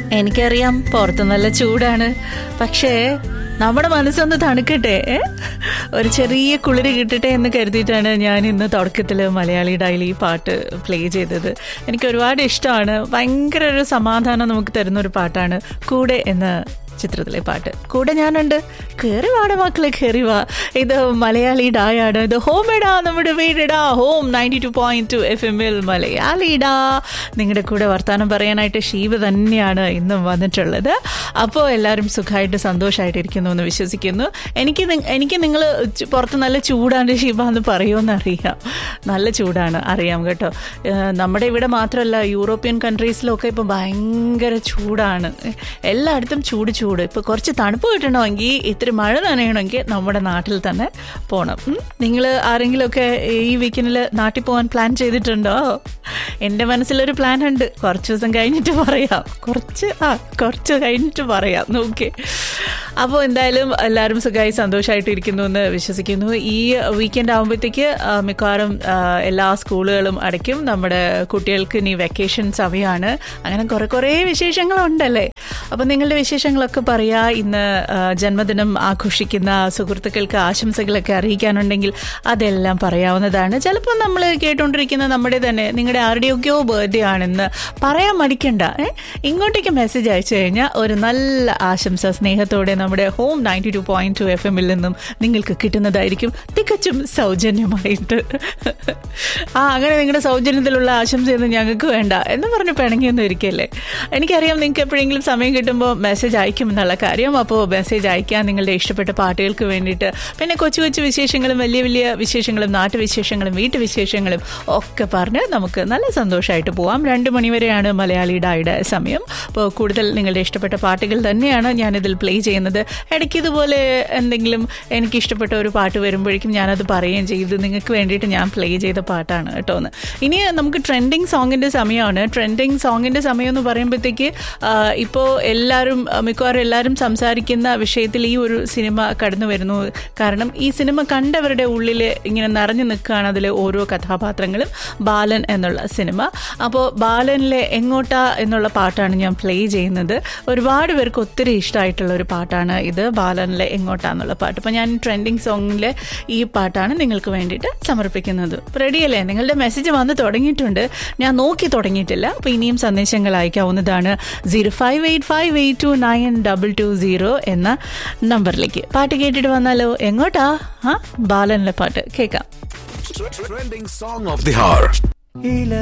എനിക്കറിയാം പുറത്ത് നല്ല ചൂടാണ് പക്ഷേ നമ്മുടെ മനസ്സൊന്ന് തണുക്കട്ടെ ഏ? ഒരു ചെറിയ കുളിര് കിട്ടട്ടെ എന്ന് കരുതിയിട്ടാണ് ഞാൻ ഇന്ന് തുടക്കത്തിൽ മലയാളി ഡയലി പാട്ട് പ്ലേ ചെയ്തത് എനിക്ക് ഒരുപാട് ഇഷ്ടമാണ് ഭയങ്കര ഒരു സമാധാനം നമുക്ക് തരുന്ന ഒരു പാട്ടാണ് കൂടെ എന്ന ചിത്രത്തിലെ പാട്ട് കൂടെ ഞാനുണ്ട് കയറി വാട മക്കളെ കയറി വാ ഇത് മലയാളി ഡായാണ് ഇത് ഹോം ഇടാ നമ്മുടെ വീടിടാ home ninety two point two F എമ്മിൽ മലയാളി ഡാ നിങ്ങളുടെ കൂടെ വർത്തമാനം പറയാനായിട്ട് ഷീവ് തന്നെയാണ് ഇന്നും വന്നിട്ടുള്ളത് അപ്പോൾ എല്ലാവരും സുഖമായിട്ട് സന്തോഷമായിട്ട് ഇരിക്കുന്നു എന്ന് വിശ്വസിക്കുന്നു എനിക്ക് നി- എനിക്ക് നിങ്ങൾ പുറത്ത് നല്ല ചൂടാണ് ഷീബ എന്ന് പറയുമെന്ന് അറിയാം നല്ല ചൂടാണ് അറിയാം കേട്ടോ ഏഹ് നമ്മുടെ ഇവിടെ മാത്രമല്ല യൂറോപ്യൻ കൺട്രീസിലൊക്കെ ഇപ്പോൾ ഭയങ്കര ചൂടാണ് എല്ലായിടത്തും ചൂട് ചൂട് ഇപ്പോൾ കുറച്ച് തണുപ്പ് കിട്ടണമെങ്കിൽ ഇത്തിരി മഴ നനയണമെങ്കിൽ നമ്മുടെ നാട്ടിൽ തന്നെ പോകണം നിങ്ങൾ ആരെങ്കിലുമൊക്കെ ഈ വീക്കെൻഡിൽ നാട്ടിൽ പോകാൻ പ്ലാൻ ചെയ്തിട്ടുണ്ടോ എൻ്റെ മനസ്സിലൊരു പ്ലാൻ ഉണ്ട് കുറച്ച് ദിവസം കഴിഞ്ഞിട്ട് പറയാം കുറച്ച് ആ കുറച്ച് കഴിഞ്ഞിട്ട് പറയാം ഓക്കെ അപ്പോൾ എന്തായാലും എല്ലാവരും സുഖമായി സന്തോഷമായിട്ട് ഇരിക്കുന്നു എന്ന് വിശ്വസിക്കുന്നു ഈ വീക്കെൻഡ് ആകുമ്പോഴത്തേക്ക് ആ, മിക്കവാറും ആ, എല്ലാ സ്കൂളുകളും അടയ്ക്കും നമ്മുടെ കുട്ടികൾക്ക് ഇനി വെക്കേഷൻ സമയമാണ് അങ്ങനെ കുറെ കുറേ വിശേഷങ്ങളുണ്ടല്ലേ അപ്പം നിങ്ങളുടെ വിശേഷങ്ങളൊക്കെ പറയാ ഇന്ന് ആ, ജന്മദിനം ആഘോഷിക്കുന്ന സുഹൃത്തുക്കൾക്ക് ആശംസകളൊക്കെ അറിയിക്കാനുണ്ടെങ്കിൽ അതെല്ലാം പറയാവുന്നതാണ് ചിലപ്പോൾ നമ്മൾ കേട്ടുകൊണ്ടിരിക്കുന്ന നമ്മുടെ തന്നെ നിങ്ങളുടെ ആരുടെയൊക്കെയോ ബർത്ത്ഡേ ആണെന്ന് പറയാൻ മടിക്കണ്ട ഏ? ഇങ്ങോട്ടേക്ക് മെസ്സേജ് അയച്ചു കഴിഞ്ഞാൽ ഒരു നല്ല ആശംസ സ്നേഹത്തോടെ നമ്മുടെ home ninety two point two F എമ്മിൽ നിന്നും നിങ്ങൾക്ക് കിട്ടുന്നതായിരിക്കും തികച്ചും സൗജന്യമായിട്ട് ആ അങ്ങനെ നിങ്ങളുടെ സൗജന്യത്തിലുള്ള ആശംസയൊന്നും ഞങ്ങൾക്ക് വേണ്ട എന്ന് പറഞ്ഞ് പിണങ്ങിയൊന്നും ഇരിക്കല്ലേ എനിക്കറിയാം നിങ്ങൾക്ക് എപ്പോഴെങ്കിലും സമയം കിട്ടുമ്പോൾ മെസ്സേജ് അയക്കും എന്നുള്ള കാര്യം അപ്പോൾ മെസ്സേജ് അയക്കാൻ നിങ്ങളുടെ ഇഷ്ടപ്പെട്ട പാട്ടുകൾക്ക് വേണ്ടിയിട്ട് പിന്നെ കൊച്ചു കൊച്ചു വിശേഷങ്ങളും വലിയ വലിയ വിശേഷങ്ങളും നാട്ടുവിശേഷങ്ങളും വീട്ടുവിശേഷങ്ങളും ഒക്കെ പറഞ്ഞ് നമുക്ക് നല്ല സന്തോഷമായിട്ട് പോവാം രണ്ട് മണിവരെയാണ് മലയാളി ഡായുടെ സമയം അപ്പോൾ കൂടുതൽ നിങ്ങളുടെ ഇഷ്ടപ്പെട്ട പാട്ടുകൾ തന്നെയാണ് ഞാനിതിൽ പ്ലേ ചെയ്യുന്നത് ഇടയ്ക്ക് ഇതുപോലെ എന്തെങ്കിലും എനിക്ക് ഇഷ്ടപ്പെട്ട ഒരു പാട്ട് വരുമ്പോഴേക്കും ഞാനത് പറയുകയും ചെയ്തു നിങ്ങൾക്ക് വേണ്ടിയിട്ട് ഞാൻ പ്ലേ ചെയ്ത പാട്ടാണ് കേട്ടോ എന്ന് ഇനി നമുക്ക് ട്രെൻഡിങ് സോങ്ങിൻ്റെ സമയമാണ് ട്രെൻഡിങ് സോങ്ങിൻ്റെ സമയം എന്ന് പറയുമ്പോഴത്തേക്ക് ഇപ്പോൾ എല്ലാവരും ആ, മിക്കവാറും എല്ലാവരും സംസാരിക്കുന്ന വിഷയത്തിൽ ഈ ഒരു സിനിമ കടന്നു വരുന്നു കാരണം ഈ സിനിമ കണ്ടവരുടെ ഉള്ളിൽ ഇങ്ങനെ നിറഞ്ഞു നിൽക്കുകയാണ് അതിൽ ഓരോ കഥാപാത്രങ്ങളും ബാലൻ എന്നുള്ള സിനിമ അപ്പോൾ ബാലനിലെ എങ്ങോട്ടാ എന്നുള്ള പാട്ടാണ് ഞാൻ പ്ലേ ചെയ്യുന്നത് ഒരുപാട് പേർക്ക് ഒത്തിരി ഇഷ്ടമായിട്ടുള്ള ഒരു പാട്ടാണ് ഇത് ബാലനിലെ എങ്ങോട്ടാ എന്നുള്ള പാട്ട് അപ്പോൾ ഞാൻ ട്രെൻഡിങ് സോങ്ങിലെ ഈ പാട്ടാണ് നിങ്ങൾക്ക് വേണ്ടിയിട്ട് സമർപ്പിക്കുന്നത് റെഡിയല്ലേ നിങ്ങളുടെ മെസ്സേജ് വന്ന് തുടങ്ങിയിട്ടുണ്ട് ഞാൻ നോക്കി തുടങ്ങിയിട്ടില്ല അപ്പോൾ ഇനിയും സന്ദേശങ്ങൾ അയക്കാവുന്നതാണ് zero five eight five eight two nine double two zero എന്ന നമ്പറിലേക്ക് പാട്ട് കേട്ടിട്ട് വന്നാലോ എങ്ങോട്ടാ ആ ബാലനിലെ പാട്ട് കേൾക്കാം Trending song of the hour.